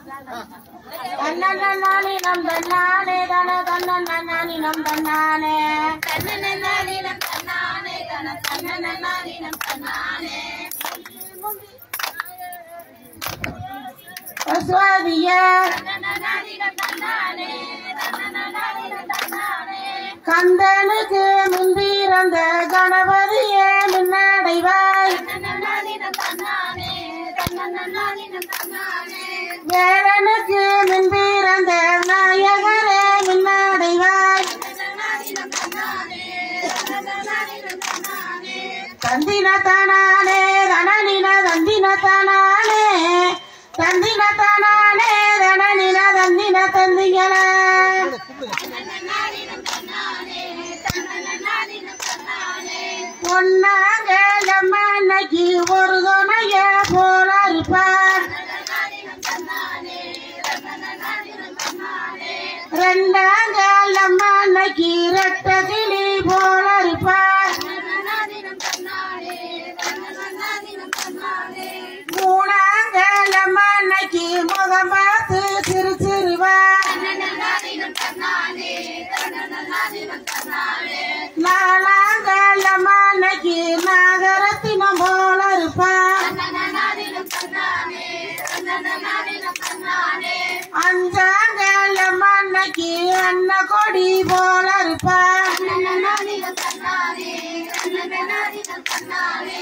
தன்னன்னானினம் தன்னானே தன தன்னன்னானினம் தன்னானே தன்னனனானினம் தன்னானே தன தன்னனனானினம் தன்னானே பசுவாதிய தன்னனனானினம் தன்னானே தன்னனனானினம் தன்னானே கந்தனுக்கு முன்பிறந்த கணபதியே முன்னடைவாய் தன்னனனானினம் தன்னானே தன்னனனானினம் தன்னானே வேலனுக்கு முன்பிறந்த நாயகரே முன்னடைவாய் தன்னனனானினம் தன்னானே தன்னனனானினம் தன்னானே தந்தின தானானே தனனின தந்தின தானானே தந்தின தானானே தனனின தந்தின தந்திகள தன்னனனானினம் தன்னானே தன்னனனானினம் தன்னானே பொன்னாங்க அன்னைக்கு ஒரு துணைய போல இருப்பார் தன்னனனானினம் தன்னானே தன்னனனானினம் தன்னானே ரெண்டாங்க அன்னைக்கு ரெட்ட கிளி போல இருப்பார் தன்னனனானினம் தன்னானே தன்னனனானினம் தன்னானே மூணாங்க அன்னைக்கு முகம் பார்த்து சிரிச்சிருவார் தன்னனனானினம் தன்னானே தன்னனனானினம் தன்னானே நாலாங்க அன்னைக்கு நாகரத்தினம் போல இருப்பார் தன்னனனானினம் தன்னானே தன்னனனானினம் தன்னானே அஞ்சாங்க அன்னைக்கு அன்ன கொடி போல இருப்பார் தன்னனனானினம் தன்னானே தன்னனனானினம் தன்னானே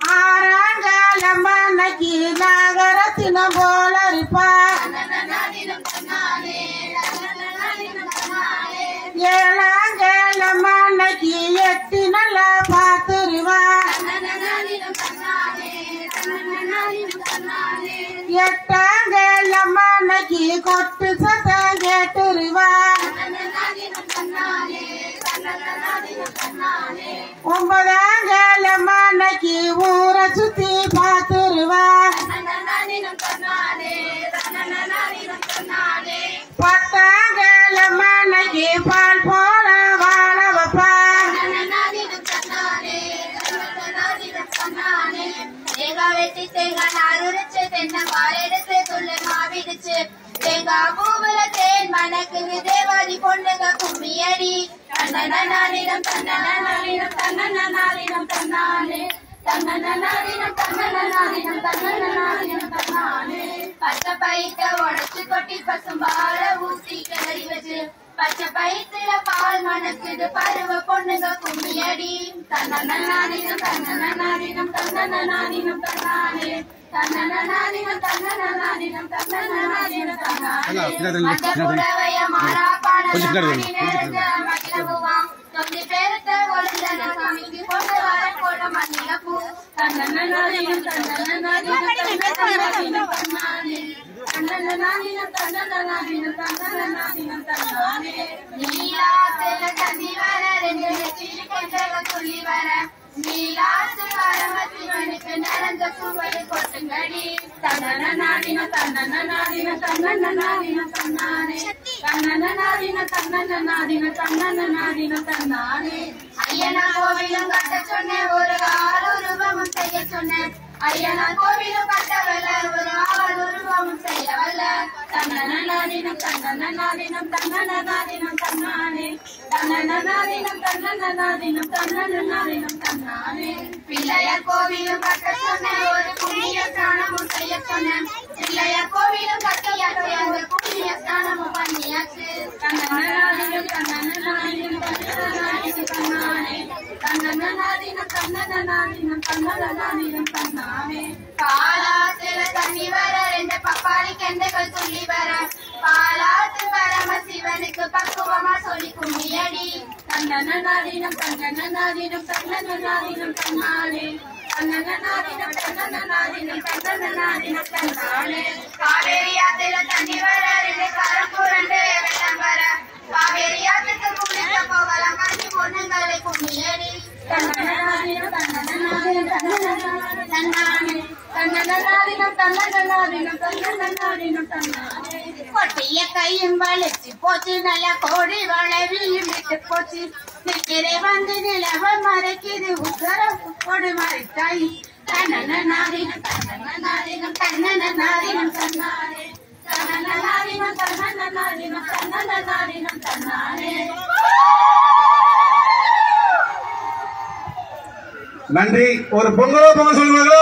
ஆறாங்க அன்னைக்கு நாகரத்தினம் போல இருப்பார் தன்னனனானினம் தன்னானே தன்னனனானினம் தன்னானே ஏழாங்க அன்னைக்கு எட்டி நல்லா பார்த்துருவார் தன்னனனானினம் தன்னானே தன்னனனானினம் தன்னானே எட்டாங்க அன்னைக்கு கொட்டு சத்தம் கேட்டுருவார் தன்னனனானினம் தன்னானே தன்னனனானினம் தன்னானே ஒன்பதாங்க அன்னைக்கு ஊரை சுத்தி பார்த்துருவார் தன்னனனானினம் தன்னானே தன்னனனானினம் தன்னானே பத்தாங்க அன்னைக்கு பால் போல வாழ வைப்பார் தன்னனனானினம் தன்னானே தன்னனனானினம் தன்னானே தேங்காய் வெட்டி தேங்காய் நார் உரிச்சு தென்னை பால் எடுத்து துள்ளு மாவிடுச்சு தேங்காய் பூவுல தேன் மணக்குது தேவாதி பொண்ணுங்க கும்மியடி தன்னனனானினம் தன்னனனானினம் தன்னனனானினம் தன்னானே தன்னனனானினம் தன்னனனானினம் தன்னனனானினம் தன்னானே பச்சை பைத்த உடைச்சு கொட்டி பசும்பால ஊத்தி கிளறி வச்சு பச்சை பைத்துல பால் மணக்குது பருவ பொண்ணுங்க கும்மியடி தன்னனனானினம் தன்னனனானினம் தன்னனனானினம் தன்னானே தன்னனனானினம் தன்னனனானினம் தன்னனனானினம் தன்னானே அந்த புடவைய மாறாப்பான கொஞ்சம் பின்னாடி வாங்க, கொஞ்சம் பின்னாடி மகிழவுவாம் தொந்தி பேரத்த ஒழுந்தன சாமிக்கு கொண்டு வர கொட மல்லிகைப்பூ தன்னனனானினம் தன்னனனானினம் தன்னனனானினம் தன்னானே தன்னனனானினம் தன்னனனானினம் தன்னனனானினம் தன்னானே நீலாத்துல தண்ணி வர ரெண்டு நெற்றியில் கெண்டக துள்ளி வர நீலாத்து பரமசிவனுக்கு நடந்த சுவடு கொட்டுங்கடி தன்னனனானினம் தன்னனனானினம் தன்னனனானினம் தன்னானே தன்னனனானினம் தன்னனனானினம் தன்னனனானினம் தன்னானே ஐயனா கோவிலும் கட்ட சொன்னேன் ஒரு ஆள் உருவமும் செய்ய சொன்னேன் ஐயனா கோவிலும் கட்டவல்ல ஒரு ஆள் உருவமும் செய்யவல்ல தன்னனனானினம் தன்னனனானினம் தன்னனனானினம் தன்னானே தன்னனனானினம் தன்னனனானினம் தன்னனனானினம் தன்னானே பிள்ளையார் கோவிலும் கட்ட சொன்னேன் ஒரு புண்ணிய ஸ்நானமும் செய்ய சொன்னேன் பிள்ளையார் கோவிலும் கட்டியாச்சு அந்த புண்ணிய ஸ்நானமும் பண்ணியாச்சு தன்னனனானினம் தன்னனனானினம் தன்னனனானினம் தன்னானே தன்னனனானினம் தன்னனனானினம் தன்னனனானினம் தன்னானே காலாத்துல தண்ணி வர ரெண்டு பப்பாளி கெண்டைகள் துள்ளி வர பாலாத்து பரமசிவனுக்கு பக்குவமா சொல்லி கும்மியடி தன்னனனாதினம் தன்னனனாதினம் தன்னனனாதினம் தன்னானே தன்னனனாதினம் தன்னனனாதினம் தன்னனனாதினம் தன்னானே காவேரி ஆத்துல தண்ணி வர ரெண்டு கரம் புரண்டு வெள்ளம் வர காவேரி ஆத்துக்கு குளிக்க போகலாம் கஞ்சி பொண்ணுங்களை கும்மியடி தன்னனனாதினம் தன்னனனாதினம் தன்னனனாதினம் தன்னானே தன்னனனாதினம் தன்னனனாதினம் தன்னனனாதினம் தன்னானே கொட்டிய கையும் வலிச்சு போச்சு நல்ல கோடி வளவியும் விட்டு போச்சு நிற்கிறே வந்து நிலவ மறைக்குது உத்தரவு கொடு மறைத்தாய் தன்னனனாதினம் தன்னனனாதினம் தன்னனனாதினம் தன்னானே நன்றி ஒரு பொங்கலோ பொங்கல் சொல்லுங்களோ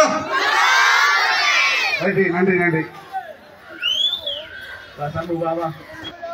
ரைட்டு நன்றி நன்றி வா, சண்முக, வா, வா